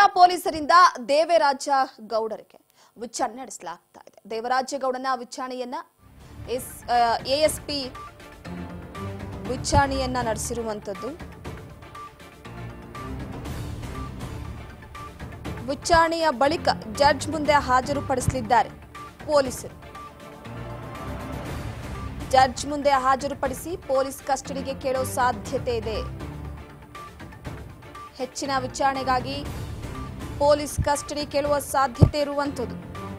ಪೊಲೀಸರಿಂದ ದೇವರಾಜ ಗೌಡರಿಗೆ ವಿಚಾರಣೆ ನಡೆಸಲಾಗ್ತಾ ಇದೆ ದೇವರಾಜ ಗೌಡನ ವಿಚಾರಣೆಯನ್ನ ಎಸ್ ಎಎಸ್ಪಿ ವಿಚಾರಣೆಯನ್ನ ನಡೆಸಿರುವಂತದ್ದು ವಿಚಾರಣೆಯ ಬಳಿಕ ಜಡ್ಜ್ ಮುಂದೆ ಹಾಜರುಪಡಿಸಲಿದ್ದಾರೆ ಪೊಲೀಸರು ಜಡ್ಜ್ ಮುಂದೆ ಹಾಜರುಪಡಿಸಿ ಪೊಲೀಸ್ ಕಸ್ಟಡಿಗೆ ಕೇಳೋ ಸಾಧ್ಯತೆ ಇದೆ ಹೆಚ್ಚಿನ ವಿಚಾರಣೆಗಾಗಿ ಪೊಲೀಸ್ ಕಸ್ಟಡಿ ಕೇಳುವ ಸಾಧ್ಯತೆ ಇರುವಂಥದ್ದು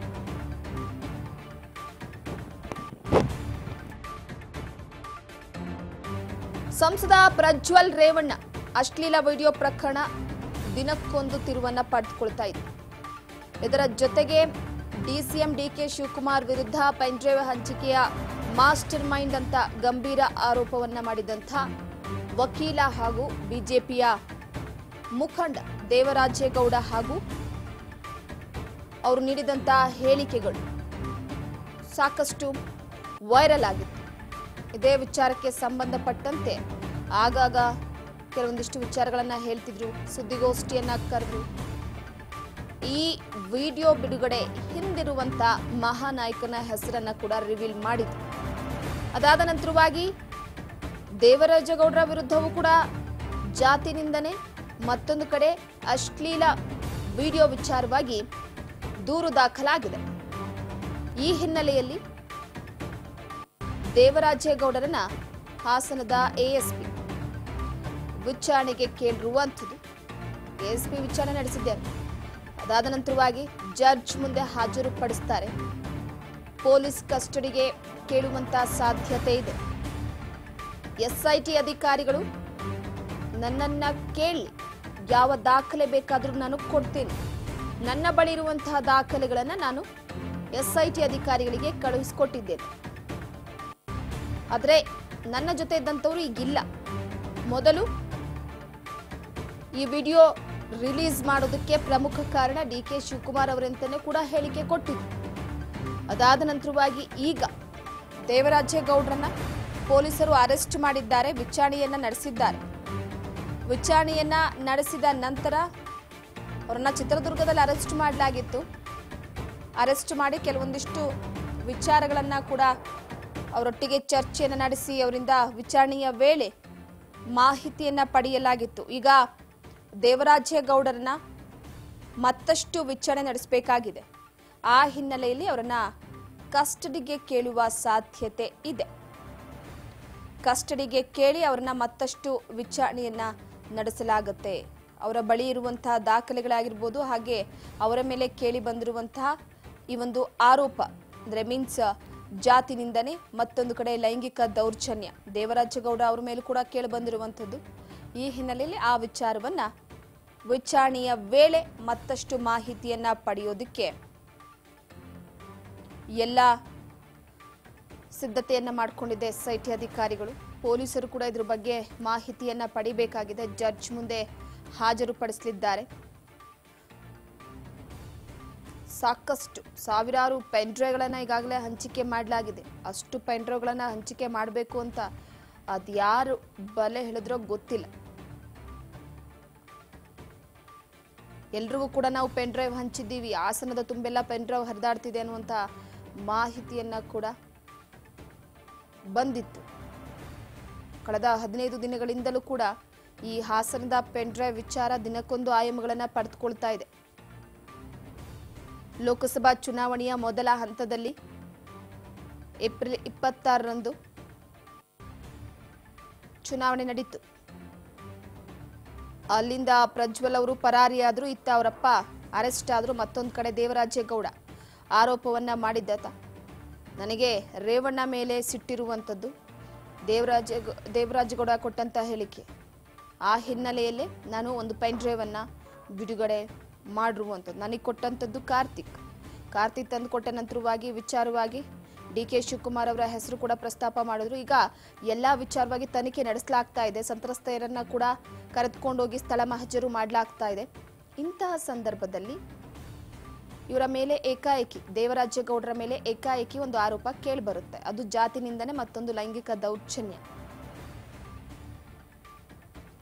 ಸಂಸದ ಪ್ರಜ್ವಲ್ ರೇವಣ್ಣ ಅಶ್ಲೀಲ ವಿಡಿಯೋ ಪ್ರಕರಣ ದಿನಕ್ಕೊಂದು ತಿರುವನ್ನ ಪಡೆದುಕೊಳ್ತಾ ಇದೆ ಇದರ ಜೊತೆಗೆ ಡಿಸಿಎಂ ಡಿಕೆ ಶಿವಕುಮಾರ್ ವಿರುದ್ಧ ಪೆನ್ಡ್ರೈವ್ ಹಂಚಿಕೆಯ ಮಾಸ್ಟರ್ ಮೈಂಡ್ ಅಂತ ಗಂಭೀರ ಆರೋಪವನ್ನ ಮಾಡಿದಂಥ ವಕೀಲ ಹಾಗೂ ಬಿಜೆಪಿಯ ಮುಖಂಡ ದೇವರಾಜೇಗೌಡ ಹಾಗೂ ಅವರು ನೀಡಿದಂಥ ಹೇಳಿಕೆಗಳು ಸಾಕಷ್ಟು ವೈರಲ್ ಆಗಿತ್ತು ಇದೇ ವಿಚಾರಕ್ಕೆ ಸಂಬಂಧಪಟ್ಟಂತೆ ಆಗಾಗ ಕೆಲವೊಂದಿಷ್ಟು ವಿಚಾರಗಳನ್ನ ಹೇಳ್ತಿದ್ರು ಸುದ್ದಿಗೋಷ್ಠಿಯನ್ನ ಕರೆದು ಈ ವಿಡಿಯೋ ಬಿಡುಗಡೆ ಹಿಂದಿರುವಂತ ಮಹಾನಾಯಕನ ಹೆಸರನ್ನ ಕೂಡ ರಿವೀಲ್ ಮಾಡಿದ್ರು ಅದಾದ ನಂತರವಾಗಿ ದೇವರಾಜಗೌಡರ ವಿರುದ್ಧವೂ ಕೂಡ ಜಾತಿ ನಿಂದನೆ ಮತ್ತೊಂದು ಕಡೆ ಅಶ್ಲೀಲ ವಿಡಿಯೋ ವಿಚಾರವಾಗಿ ದೂರು ದಾಖಲಾಗಿದೆ ಈ ಹಿನ್ನೆಲೆಯಲ್ಲಿ ದೇವರಾಜೇಗೌಡರನ್ನ ಹಾಸನದ ಎಎಸ್ಪಿ ವಿಚಾರಣೆಗೆ ಕೇಳಿರುವಂಥದ್ದು ಎಎಸ್ಪಿ ವಿಚಾರಣೆ ನಡೆಸಿದ್ದಾರೆ ಅದಾದ ನಂತರವಾಗಿ ಜಡ್ಜ್ ಮುಂದೆ ಹಾಜರುಪಡಿಸ್ತಾರೆ ಪೊಲೀಸ್ ಕಸ್ಟಡಿಗೆ ಕೇಳುವಂತ ಸಾಧ್ಯತೆ ಇದೆ ಎಸ್ಐಟಿ ಅಧಿಕಾರಿಗಳು ನನ್ನನ್ನ ಕೇಳಿ ಯಾವ ದಾಖಲೆ ಬೇಕಾದರೂ ನಾನು ಕೊಡ್ತೀನಿ ನನ್ನ ಬಳಿ ಇರುವಂತಹ ದಾಖಲೆಗಳನ್ನು ನಾನು ಎಸ್ಐಟಿ ಅಧಿಕಾರಿಗಳಿಗೆ ಕಳುಹಿಸಿಕೊಟ್ಟಿದ್ದೇನೆ ಆದರೆ ನನ್ನ ಜೊತೆ ಇದ್ದಂಥವ್ರು ಈಗಿಲ್ಲ ಮೊದಲು ಈ ವಿಡಿಯೋ ರಿಲೀಸ್ ಮಾಡೋದಕ್ಕೆ ಪ್ರಮುಖ ಕಾರಣ ಡಿ ಕೆ ಶಿವಕುಮಾರ್ ಅವರಂತಾನೆ ಕೂಡ ಹೇಳಿಕೆ ಕೊಟ್ಟಿದ್ರು ಅದಾದ ನಂತರವಾಗಿ ಈಗ ದೇವರಾಜೇಗೌಡರನ್ನ ಪೊಲೀಸರು ಅರೆಸ್ಟ್ ಮಾಡಿದ್ದಾರೆ ವಿಚಾರಣೆಯನ್ನ ನಡೆಸಿದ್ದಾರೆ ವಿಚಾರಣೆಯನ್ನ ನಡೆಸಿದ ನಂತರ ಅವರನ್ನ ಚಿತ್ರದುರ್ಗದಲ್ಲಿ ಅರೆಸ್ಟ್ ಮಾಡಲಾಗಿತ್ತು ಅರೆಸ್ಟ್ ಮಾಡಿ ಕೆಲವೊಂದಿಷ್ಟು ವಿಚಾರಗಳನ್ನ ಕೂಡ ಅವರೊಟ್ಟಿಗೆ ಚರ್ಚೆಯನ್ನು ನಡೆಸಿ ಅವರಿಂದ ವಿಚಾರಣೆಯ ವೇಳೆ ಮಾಹಿತಿಯನ್ನ ಪಡೆಯಲಾಗಿತ್ತು ಈಗ ದೇವರಾಜೇಗೌಡರನ್ನ ಮತ್ತಷ್ಟು ವಿಚಾರಣೆ ನಡೆಸಬೇಕಾಗಿದೆ ಆ ಹಿನ್ನೆಲೆಯಲ್ಲಿ ಅವರನ್ನ ಕಸ್ಟಡಿಗೆ ಕೇಳುವ ಸಾಧ್ಯತೆ ಇದೆ ಕಸ್ಟಡಿಗೆ ಕೇಳಿ ಅವರನ್ನ ಮತ್ತಷ್ಟು ವಿಚಾರಣೆಯನ್ನ ನಡೆಸಲಾಗುತ್ತೆ ಅವರ ಬಳಿ ಇರುವಂತಹ ದಾಖಲೆಗಳಾಗಿರ್ಬೋದು ಹಾಗೆ ಅವರ ಮೇಲೆ ಕೇಳಿ ಬಂದಿರುವಂತಹ ಈ ಒಂದು ಆರೋಪ ಅಂದ್ರೆ ಮೀನ್ಸ್ ಜಾತಿ ನಿಂದನೆ ಮತ್ತೊಂದು ಕಡೆ ಲೈಂಗಿಕ ದೌರ್ಜನ್ಯ ದೇವರಾಜಗೌಡ ಅವರ ಮೇಲೆ ಕೂಡ ಕೇಳಿ ಬಂದಿರುವಂಥದ್ದು ಈ ಹಿನ್ನೆಲೆಯಲ್ಲಿ ಆ ವಿಚಾರವನ್ನ ವಿಚಾರಣೆಯ ವೇಳೆ ಮತ್ತಷ್ಟು ಮಾಹಿತಿಯನ್ನ ಪಡೆಯೋದಕ್ಕೆ ಎಲ್ಲ ಸಿದ್ಧತೆಯನ್ನ ಮಾಡಿಕೊಂಡಿದೆ ಎಸ್ಐಟಿ ಅಧಿಕಾರಿಗಳು ಪೊಲೀಸರು ಕೂಡ ಇದ್ರ ಬಗ್ಗೆ ಮಾಹಿತಿಯನ್ನ ಪಡಿಬೇಕಾಗಿದೆ ಜಡ್ಜ್ ಮುಂದೆ ಹಾಜರುಪಡಿಸಲಿದ್ದಾರೆ ಸಾಕಷ್ಟು ಸಾವಿರಾರು ಪೆನ್ಡ್ರೈವ್ಗಳನ್ನ ಈಗಾಗಲೇ ಹಂಚಿಕೆ ಮಾಡಲಾಗಿದೆ ಅಷ್ಟು ಪೆನ್ಡ್ರೈವ್ಗಳನ್ನ ಹಂಚಿಕೆ ಮಾಡಬೇಕು ಅಂತ ಅದ್ಯಾರು ಬಲೆ ಹೇಳಿದ್ರೋ ಗೊತ್ತಿಲ್ಲ ಎಲ್ರಿಗೂ ಕೂಡ ನಾವು ಪೆನ್ ಡ್ರೈವ್ ಹಂಚಿದ್ದೀವಿ ಆಸನದ ತುಂಬೆಲ್ಲ ಪೆನ್ ಡ್ರೈವ್ ಹರಿದಾಡ್ತಿದೆ ಅನ್ನುವಂಥ ಮಾಹಿತಿಯನ್ನ ಕೂಡ ಬಂದಿತ್ತು ಕಳೆದ ಹದಿನೈದು ದಿನಗಳಿಂದಲೂ ಕೂಡ ಈ ಹಾಸನದ ಪೆನ್ ಡ್ರೈವ್ ವಿಚಾರ ದಿನಕ್ಕೊಂದು ಆಯಾಮಗಳನ್ನು ಪಡೆದುಕೊಳ್ತಾ ಇದೆ ಲೋಕಸಭಾ ಚುನಾವಣೆಯ ಮೊದಲ ಹಂತದಲ್ಲಿ ಏಪ್ರಿಲ್ ಇಪ್ಪತ್ತಾರರಂದು ಚುನಾವಣೆ ನಡೀತು ಅಲ್ಲಿಂದ ಪ್ರಜ್ವಲ್ ಅವರು ಪರಾರಿಯಾದ್ರು ಇತ್ತ ಅವರಪ್ಪ ಅರೆಸ್ಟ್ ಆದ್ರು ಮತ್ತೊಂದು ಕಡೆ ದೇವರಾಜೇಗೌಡ ಆರೋಪವನ್ನ ಮಾಡಿದ್ದಾತ ನನಗೆ ರೇವಣ್ಣ ಮೇಲೆ ಸಿಟ್ಟಿರುವಂಥದ್ದು ದೇವರಾಜ ದೇವರಾಜೇಗೌಡ ಕೊಟ್ಟಂತ ಹೇಳಿಕೆ ಆ ಹಿನ್ನೆಲೆಯಲ್ಲಿ ನಾನು ಒಂದು ಪೆನ್ ಡ್ರೈವನ್ನ ಬಿಡುಗಡೆ ಮಾಡಿರುವಂಥದ್ದು ನನಗೆ ಕೊಟ್ಟಂಥದ್ದು ಕಾರ್ತಿಕ್ ಕಾರ್ತಿಕ್ ತಂದು ಕೊಟ್ಟ ನಂತರವಾಗಿ ವಿಚಾರವಾಗಿ ಡಿ ಕೆ ಶಿವಕುಮಾರ್ ಅವರ ಹೆಸರು ಕೂಡ ಪ್ರಸ್ತಾಪ ಮಾಡಿದ್ರು ಈಗ ಎಲ್ಲ ವಿಚಾರವಾಗಿ ತನಿಖೆ ನಡೆಸಲಾಗ್ತಾ ಇದೆ ಸಂತ್ರಸ್ತೆಯರನ್ನ ಕೂಡ ಕರೆದುಕೊಂಡೋಗಿ ಸ್ಥಳ ಮಹಜರು ಮಾಡಲಾಗ್ತಾ ಇದೆ ಇಂತಹ ಸಂದರ್ಭದಲ್ಲಿ ಇವರ ಮೇಲೆ ಏಕಾಏಕಿ ದೇವರಾಜೇಗೌಡರ ಮೇಲೆ ಏಕಾಏಕಿ ಒಂದು ಆರೋಪ ಕೇಳಿಬರುತ್ತೆ ಅದು ಜಾತಿ ನಿಂದನೆ ಮತ್ತೊಂದು ಲೈಂಗಿಕ ದೌರ್ಜನ್ಯ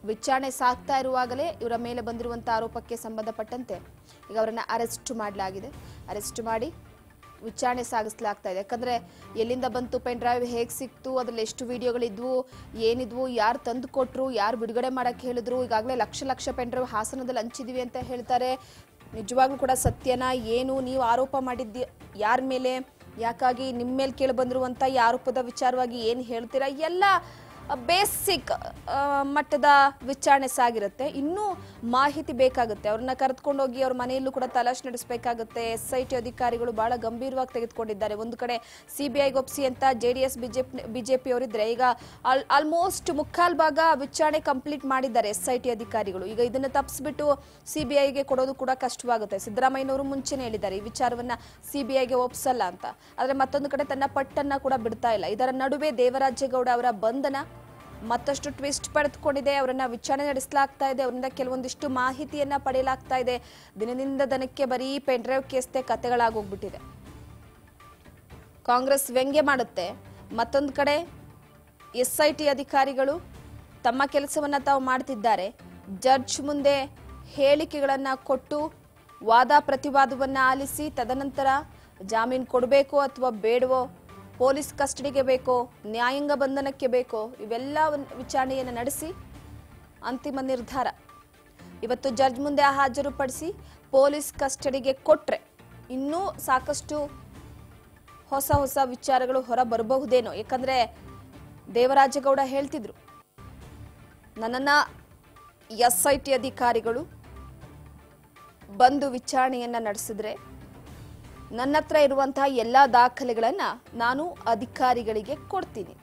ವಿಚಾರಣೆ ಸಾಗ್ತಾ ಇರುವಾಗಲೇ ಇವರ ಮೇಲೆ ಬಂದಿರುವಂಥ ಆರೋಪಕ್ಕೆ ಸಂಬಂಧಪಟ್ಟಂತೆ ಈಗ ಅವರನ್ನ ಅರೆಸ್ಟ್ ಮಾಡಲಾಗಿದೆ ಅರೆಸ್ಟ್ ಮಾಡಿ ವಿಚಾರಣೆ ಸಾಗಿಸಲಾಗ್ತಾ ಇದೆ ಯಾಕಂದ್ರೆ ಎಲ್ಲಿಂದ ಬಂತು ಪೆನ್ ಡ್ರೈವ್ ಹೇಗೆ ಸಿಕ್ತು ಅದ್ರಲ್ಲಿ ಎಷ್ಟು ವಿಡಿಯೋಗಳಿದ್ವು ಏನಿದ್ವು ಯಾರು ತಂದು ಕೊಟ್ರು ಯಾರು ಬಿಡುಗಡೆ ಮಾಡಕ್ಕೆ ಹೇಳಿದ್ರು ಈಗಾಗಲೇ ಲಕ್ಷ ಲಕ್ಷ ಪೆನ್ ಡ್ರೈವ್ ಹಾಸನದಲ್ಲಿ ಹಂಚಿದೀವಿ ಅಂತ ಹೇಳ್ತಾರೆ ನಿಜವಾಗ್ಲೂ ಕೂಡ ಸತ್ಯನ ಏನು ನೀವು ಆರೋಪ ಮಾಡಿದ್ದಿ ಯಾರ ಮೇಲೆ ಯಾಕಾಗಿ ನಿಮ್ಮ ಮೇಲೆ ಕೇಳಿ ಬಂದಿರುವಂಥ ಈ ಆರೋಪದ ವಿಚಾರವಾಗಿ ಏನು ಹೇಳ್ತೀರಾ ಎಲ್ಲ ಬೇಸಿಕ್ ಮಟ್ಟದ ವಿಚಾರಣೆ ಸಾಗಿರುತ್ತೆ ಇನ್ನೂ ಮಾಹಿತಿ ಬೇಕಾಗುತ್ತೆ ಅವ್ರನ್ನ ಕರೆದುಕೊಂಡೋಗಿ ಅವ್ರ ಮನೆಯಲ್ಲೂ ಕೂಡ ತಲಾಶ್ ನಡೆಸಬೇಕಾಗುತ್ತೆ ಎಸ್ ಐ ಟಿ ಅಧಿಕಾರಿಗಳು ಬಹಳ ಗಂಭೀರವಾಗಿ ತೆಗೆದುಕೊಂಡಿದ್ದಾರೆ ಒಂದು ಕಡೆ ಸಿ ಬಿ ಐಗೆ ಒಪ್ಪಿಸಿ ಅಂತ J D S BJP BJP ಅವರಿದ್ರೆ ಈಗ ಆಲ್ ಆಲ್ಮೋಸ್ಟ್ ಮುಕ್ಕಾಲ್ ಭಾಗ ವಿಚಾರಣೆ ಕಂಪ್ಲೀಟ್ ಮಾಡಿದ್ದಾರೆ ಎಸ್ ಐ ಟಿ ಅಧಿಕಾರಿಗಳು ಈಗ ಇದನ್ನ ತಪ್ಪಿಸ್ಬಿಟ್ಟು ಸಿ ಬಿ ಐಗೆ ಕೊಡೋದು ಕೂಡ ಕಷ್ಟವಾಗುತ್ತೆ ಸಿದ್ದರಾಮಯ್ಯನವರು ಮುಂಚೆನೇ ಹೇಳಿದ್ದಾರೆ ಈ ವಿಚಾರವನ್ನ ಸಿ ಬಿ ಐಗೆ ಒಪ್ಸಲ್ಲ ಅಂತ ಆದ್ರೆ ಮತ್ತೊಂದು ಕಡೆ ತನ್ನ ಪಟ್ಟನ್ನ ಕೂಡ ಬಿಡ್ತಾ ಇಲ್ಲ ಇದರ ನಡುವೆ ದೇವರಾಜೇಗೌಡ ಅವರ ಬಂಧನ ಮತ್ತಷ್ಟು ಟ್ವಿಸ್ಟ್ ಪಡೆದುಕೊಂಡಿದೆ ಅವರನ್ನ ವಿಚಾರಣೆ ನಡೆಸಲಾಗ್ತಾ ಇದೆ ಅವರಿಂದ ಕೆಲವೊಂದಿಷ್ಟು ಮಾಹಿತಿಯನ್ನ ಪಡೆಯಲಾಗ್ತಾ ಇದೆ ದಿನದಿಂದ ದಿನಕ್ಕೆ ಬರೀ ಪೆನ್ ಡ್ರೈವ್ ಕೇಸ್ತೆ ಕತೆಗಳಾಗೋಗ್ಬಿಟ್ಟಿದೆ ಕಾಂಗ್ರೆಸ್ ವ್ಯಂಗ್ಯ ಮಾಡುತ್ತೆ ಮತ್ತೊಂದು ಕಡೆ ಎಸ್ ಐ ಟಿ ಅಧಿಕಾರಿಗಳು ತಮ್ಮ ಕೆಲಸವನ್ನ ತಾವು ಮಾಡ್ತಿದ್ದಾರೆ ಜಡ್ಜ್ ಮುಂದೆ ಹೇಳಿಕೆಗಳನ್ನ ಕೊಟ್ಟು ವಾದ ಪ್ರತಿವಾದವನ್ನ ಆಲಿಸಿ ತದನಂತರ ಜಾಮೀನು ಕೊಡಬೇಕೋ ಅಥವಾ ಬೇಡವೋ ಪೊಲೀಸ್ ಕಸ್ಟಡಿಗೆ ಬೇಕೋ ನ್ಯಾಯಾಂಗ ಬಂಧನಕ್ಕೆ ಬೇಕೋ ಇವೆಲ್ಲ ವಿಚಾರಣೆಯನ್ನು ನಡೆಸಿ ಅಂತಿಮ ನಿರ್ಧಾರ ಇವತ್ತು ಜಡ್ಜ್ ಮುಂದೆ ಹಾಜರುಪಡಿಸಿ ಪೊಲೀಸ್ ಕಸ್ಟಡಿಗೆ ಕೊಟ್ರೆ ಇನ್ನೂ ಸಾಕಷ್ಟು ಹೊಸ ಹೊಸ ವಿಚಾರಗಳು ಹೊರ ಬರಬಹುದೇನೋ ಯಾಕಂದ್ರೆ ದೇವರಾಜೇಗೌಡ ಹೇಳ್ತಿದ್ರು ನನ್ನನ್ನ ಎಸ್ ಐ ಟಿ ಅಧಿಕಾರಿಗಳು ಬಂದು ವಿಚಾರಣೆಯನ್ನ ನಡೆಸಿದ್ರೆ ನನ್ನ ಹತ್ರ ಇರುವಂತಹ ಎಲ್ಲ ದಾಖಲೆಗಳನ್ನ ನಾನು ಅಧಿಕಾರಿಗಳಿಗೆ ಕೊಡ್ತೀನಿ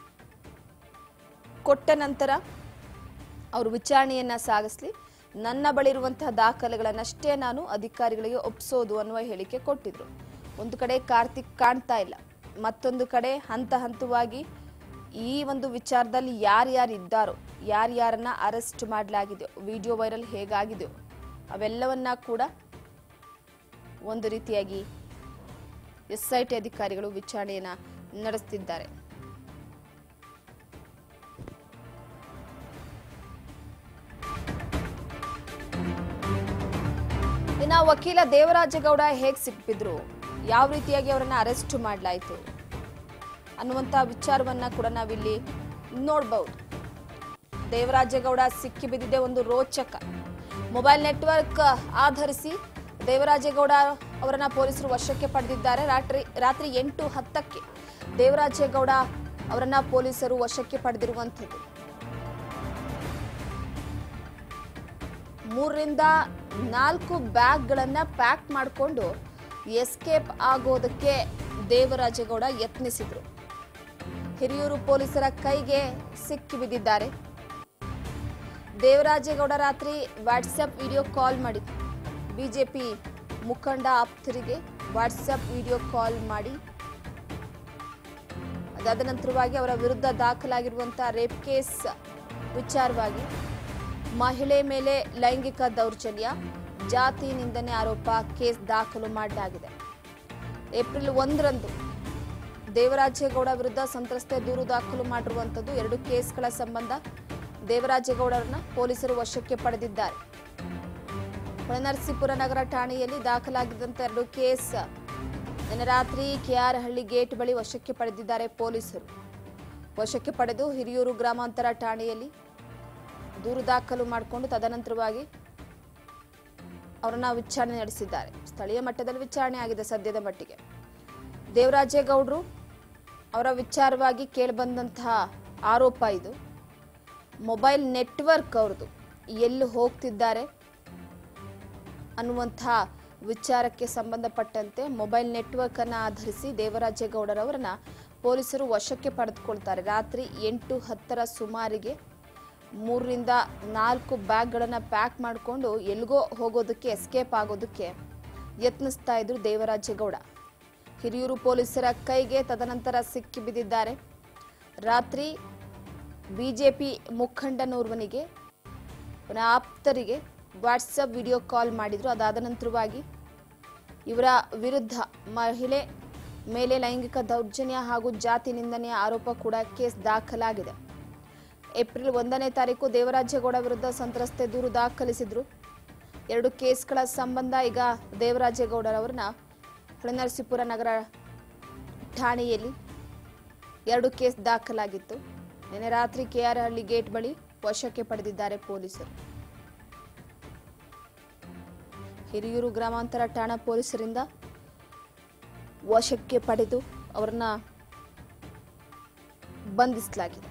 ಕೊಟ್ಟ ನಂತರ ಅವರು ವಿಚಾರಣೆಯನ್ನ ಸಾಗಿಸ್ಲಿ ನನ್ನ ಬಳಿ ಇರುವಂತಹ ದಾಖಲೆಗಳನ್ನಷ್ಟೇ ನಾನು ಅಧಿಕಾರಿಗಳಿಗೆ ಒಪ್ಸೋದು ಅನ್ನುವ ಹೇಳಿಕೆ ಕೊಟ್ಟಿದ್ರು ಒಂದು ಕಡೆ ಕಾರ್ತಿಕ್ ಕಾಣ್ತಾ ಇಲ್ಲ ಮತ್ತೊಂದು ಕಡೆ ಹಂತ ಹಂತವಾಗಿ ಈ ಒಂದು ವಿಚಾರದಲ್ಲಿ ಯಾರ್ಯಾರು ಇದ್ದಾರೋ ಯಾರ್ಯಾರನ್ನ ಅರೆಸ್ಟ್ ಮಾಡಲಾಗಿದೆಯೋ ವಿಡಿಯೋ ವೈರಲ್ ಹೇಗಾಗಿದೆಯೋ ಅವೆಲ್ಲವನ್ನ ಕೂಡ ಒಂದು ರೀತಿಯಾಗಿ ಎಸ್ ಐ ಟಿ ಅಧಿಕಾರಿಗಳು ವಿಚಾರಣೆಯನ್ನ ನಡೆಸ್ತಿದ್ದಾರೆ ಇನ್ನ ವಕೀಲ ದೇವರಾಜೇಗೌಡ ಹೇಗ್ ಸಿಕ್ಬಿದ್ರು ಯಾವ ರೀತಿಯಾಗಿ ಅವರನ್ನ ಅರೆಸ್ಟ್ ಮಾಡಲಾಯಿತು ಅನ್ನುವಂಥ ವಿಚಾರವನ್ನ ಕೂಡ ನಾವಿಲ್ಲಿ ನೋಡಬಹುದು ದೇವರಾಜೇಗೌಡ ಸಿಕ್ಕಿ ಬಿದ್ದಿದೆ ಒಂದು ರೋಚಕ ಮೊಬೈಲ್ ನೆಟ್ವರ್ಕ್ ಆಧರಿಸಿ ದೇವರಾಜೇಗೌಡ ಅವರನ್ನ ಪೊಲೀಸರು ವಶಕ್ಕೆ ಪಡೆದಿದ್ದಾರೆ ರಾತ್ರಿ ರಾತ್ರಿ ಎಂಟು ಹತ್ತಕ್ಕೆ ದೇವರಾಜೇಗೌಡ ಅವರನ್ನ ಪೊಲೀಸರು ವಶಕ್ಕೆ ಪಡೆದಿರುವಂಥದ್ದು ಮೂರರಿಂದ ನಾಲ್ಕು ಬ್ಯಾಗ್ಗಳನ್ನ ಪ್ಯಾಕ್ ಮಾಡಿಕೊಂಡು ಎಸ್ಕೇಪ್ ಆಗೋದಕ್ಕೆ ದೇವರಾಜೇಗೌಡ ಯತ್ನಿಸಿದ್ರು ಹಿರಿಯೂರು ಪೊಲೀಸರ ಕೈಗೆ ಸಿಕ್ಕಿ ಬಿದ್ದಿದ್ದಾರೆ ದೇವರಾಜೇಗೌಡ ರಾತ್ರಿ ವಾಟ್ಸಪ್ ವಿಡಿಯೋ ಕಾಲ್ ಮಾಡಿದ್ರು ಬಿಜೆಪಿ ಮುಖಂಡ ಆಪ್ತರಿಗೆ ವಾಟ್ಸಪ್ ವಿಡಿಯೋ ಕಾಲ್ ಮಾಡಿ ಅದಾದ ನಂತರವಾಗಿ ಅವರ ವಿರುದ್ಧ ದಾಖಲಾಗಿರುವಂತಹ ರೇಪ್ ಕೇಸ್ ವಿಚಾರವಾಗಿ ಮಹಿಳೆ ಮೇಲೆ ಲೈಂಗಿಕ ದೌರ್ಜನ್ಯ ಜಾತಿ ನಿಂದನೆ ಆರೋಪ ಕೇಸ್ ದಾಖಲು ಮಾಡಲಾಗಿದೆ ಏಪ್ರಿಲ್ ಒಂದರಂದು ದೇವರಾಜೇಗೌಡ ವಿರುದ್ಧ ಸಂತ್ರಸ್ತೆ ದೂರು ದಾಖಲು ಮಾಡಿರುವಂಥದ್ದು ಎರಡು ಕೇಸ್ಗಳ ಸಂಬಂಧ ದೇವರಾಜೇಗೌಡರನ್ನ ಪೊಲೀಸರು ವಶಕ್ಕೆ ಪಡೆದಿದ್ದಾರೆ ಹೊಳೆನರಸೀಪುರ ನಗರ ಠಾಣೆಯಲ್ಲಿ ದಾಖಲಾಗಿದ್ದಂಥ ಎರಡು ಕೇಸ್ ನಿನ್ನೆ ರಾತ್ರಿ ಕೆಆರ್ಹಳ್ಳಿ ಗೇಟ್ ಬಳಿ ವಶಕ್ಕೆ ಪಡೆದಿದ್ದಾರೆ ಪೊಲೀಸರು ವಶಕ್ಕೆ ಪಡೆದು ಹಿರಿಯೂರು ಗ್ರಾಮಾಂತರ ಠಾಣೆಯಲ್ಲಿ ದೂರು ದಾಖಲು ಮಾಡಿಕೊಂಡು ತದನಂತರವಾಗಿ ಅವರನ್ನ ವಿಚಾರಣೆ ನಡೆಸಿದ್ದಾರೆ ಸ್ಥಳೀಯ ಮಟ್ಟದಲ್ಲಿ ವಿಚಾರಣೆ ಆಗಿದೆ ಸದ್ಯದ ಮಟ್ಟಿಗೆ ದೇವರಾಜೇಗೌಡರು ಅವರ ವಿಚಾರವಾಗಿ ಕೇಳಿಬಂದಂತಹ ಆರೋಪ ಇದು ಮೊಬೈಲ್ ನೆಟ್ವರ್ಕ್ ಅವ್ರದ್ದು ಎಲ್ಲಿ ಹೋಗ್ತಿದ್ದಾರೆ ಅನ್ನುವಂಥ ವಿಚಾರಕ್ಕೆ ಸಂಬಂಧಪಟ್ಟಂತೆ ಮೊಬೈಲ್ ನೆಟ್ವರ್ಕ್ ಅನ್ನು ಆಧರಿಸಿ ದೇವರಾಜೇಗೌಡರವರನ್ನ ಪೊಲೀಸರು ವಶಕ್ಕೆ ಪಡೆದುಕೊಳ್ತಾರೆ ರಾತ್ರಿ ಎಂಟು ಹತ್ತರ ಸುಮಾರಿಗೆ ಮೂರರಿಂದ ನಾಲ್ಕು ಬ್ಯಾಗ್ಗಳನ್ನು ಪ್ಯಾಕ್ ಮಾಡಿಕೊಂಡು ಎಲ್ಗೋ ಹೋಗೋದಕ್ಕೆ ಎಸ್ಕೇಪ್ ಆಗೋದಕ್ಕೆ ಯತ್ನಿಸ್ತಾ ಇದ್ರು ದೇವರಾಜೇಗೌಡ ಹಿರಿಯೂರು ಪೊಲೀಸರ ಕೈಗೆ ತದನಂತರ ಸಿಕ್ಕಿ ಬಿದ್ದಿದ್ದಾರೆ ರಾತ್ರಿ ಬಿಜೆಪಿ ಮುಖಂಡನೋರ್ವನಿಗೆ ಅವನ ಆಪ್ತರಿಗೆ ವಾಟ್ಸಪ್ ವಿಡಿಯೋ ಕಾಲ್ ಮಾಡಿದ್ರು ಅದಾದ ನಂತರವಾಗಿ ಇವರ ವಿರುದ್ಧ ಮಹಿಳೆ ಮೇಲೆ ಲೈಂಗಿಕ ದೌರ್ಜನ್ಯ ಹಾಗೂ ಜಾತಿ ನಿಂದನೆಯ ಆರೋಪ ಕೂಡ ಕೇಸ್ ದಾಖಲಾಗಿದೆ ಏಪ್ರಿಲ್ ಒಂದನೇ ತಾರೀಕು ದೇವರಾಜೇಗೌಡ ವಿರುದ್ಧ ಸಂತ್ರಸ್ತೆ ದೂರು ದಾಖಲಿಸಿದ್ರು ಎರಡು ಕೇಸ್ಗಳ ಸಂಬಂಧ ಈಗ ದೇವರಾಜೇಗೌಡರವರನ್ನ ಹೊಳೆನರಸೀಪುರ ನಗರ ಠಾಣೆಯಲ್ಲಿ ಎರಡು ಕೇಸ್ ದಾಖಲಾಗಿತ್ತು ನಿನ್ನೆ ರಾತ್ರಿ ಕೆಆರ್ ಹಳ್ಳಿ ಗೇಟ್ ಬಳಿ ವಶಕ್ಕೆ ಪಡೆದಿದ್ದಾರೆ ಪೊಲೀಸರು ಹಿರಿಯೂರು ಗ್ರಾಮಾಂತರ ಠಾಣಾ ಪೊಲೀಸರಿಂದ ವಶಕ್ಕೆ ಪಡೆದು ಅವರನ್ನ ಬಂಧಿಸಲಾಗಿದೆ